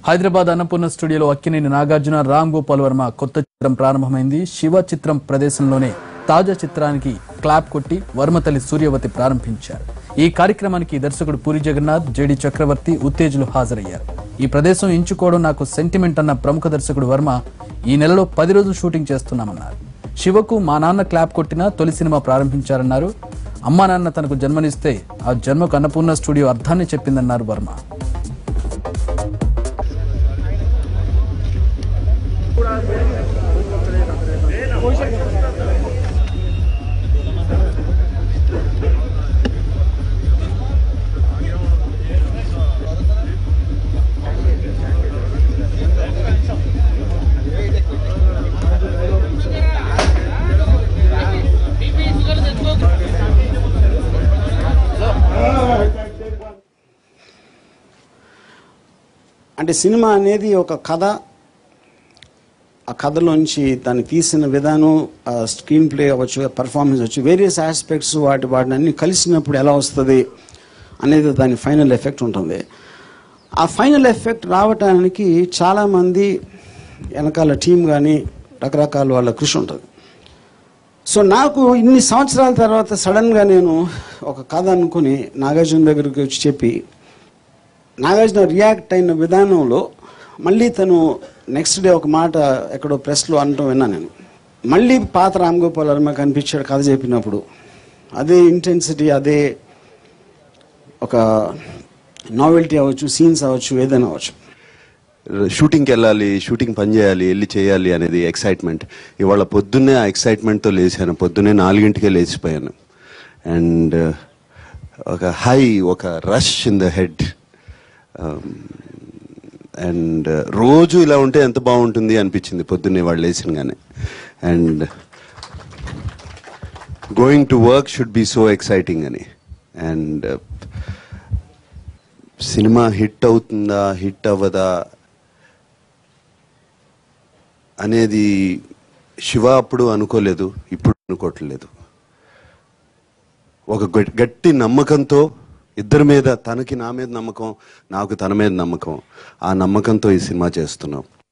హైదరాబాద్ అన్నపూర్ణ స్టూడియోలో అక్కినేని నాగార్జున రామ్ గోపాల్ వర్మ కొత్త చిత్రం ప్రారంభమైంది శివ చిత్రం ప్రదేశంలోనే తాజా చిత్రానికి క్లాప్ కొట్టి వర్మ తల్లి సూర్యవతి ప్రారంభించారు ఈ కార్యక్రమానికి దర్శకుడు పూరి జగన్నాథ్ జేడి చక్రవర్తి ఉత్తేజులు హాజరయ్యారు ఈ ప్రదేశం ఎంచుకోవడం నాకు సెంటిమెంట్ అన్న ప్రముఖ దర్శకుడు వర్మ ఈ నెలలో పది రోజులు షూటింగ్ చేస్తున్నామన్నారు శివకు మా నాన్న క్లాప్ కొట్టిన తొలి సినిమా ప్రారంభించారన్నారు అమ్మా నాన్న తనకు జన్మనిస్తే ఆ జన్మకు అన్నపూర్ణ స్టూడియో అర్థాన్ని చెప్పిందన్నారు వర్మ అంటే సినిమా అనేది ఒక కథ ఆ కథలోంచి దాన్ని తీసిన విధానం ఆ స్క్రీన్ ప్లే అవ్వచ్చు పర్ఫార్మెన్స్ అవ్వచ్చు వేరియస్ ఆస్పెక్ట్స్ వాటి వాటిని అన్ని కలిసినప్పుడు ఎలా వస్తుంది అనేది దాని ఫైనల్ ఎఫెక్ట్ ఉంటుంది ఆ ఫైనల్ ఎఫెక్ట్ రావటానికి చాలామంది వెనకాల టీం కానీ రకరకాల వాళ్ళ కృషి ఉంటుంది సో నాకు ఇన్ని సంవత్సరాల తర్వాత సడన్గా నేను ఒక కథ అనుకుని నాగార్జున దగ్గరికి వచ్చి చెప్పి నాగార్జున రియాక్ట్ అయిన విధానంలో మళ్ళీ తను నెక్స్ట్ డే ఒక మాట ఎక్కడో ప్రెస్లో అనటం విన్నా నేను మళ్ళీ పాత రామ్ గోపాల్ వర్మ కనిపించాడు కథ చెప్పినప్పుడు అదే ఇంటెన్సిటీ అదే ఒక నావెల్టీ అవ్వచ్చు సీన్స్ అవ్వచ్చు ఏదైనా అవ్వచ్చు షూటింగ్కి వెళ్ళాలి షూటింగ్ పని చేయాలి వెళ్ళి చేయాలి అనేది ఎక్సైట్మెంట్ ఇవాళ పొద్దున్నే ఆ ఎక్సైట్మెంట్తో లేచాను పొద్దున్నే నాలుగింటికే లేచిపోయాను అండ్ ఒక హై ఒక rush in the head and రోజు ఇలా ఉంటే ఎంత బాగుంటుంది అనిపించింది పొద్దున్నే వాళ్ళు లేచినగానే and going to work should be so exciting అని అండ్ సినిమా హిట్ అవుతుందా హిట్ అవ్వదా అనేది శివ అప్పుడు అనుకోలేదు ఇప్పుడు అనుకోవట్లేదు ఒక గట్- గట్టి నమ్మకంతో ఇద్దరి మీద తనకి నా మీద నమ్మకం నాకు తన మీద నమ్మకం ఆ నమ్మకంతో ఈ సినిమా చేస్తున్నాం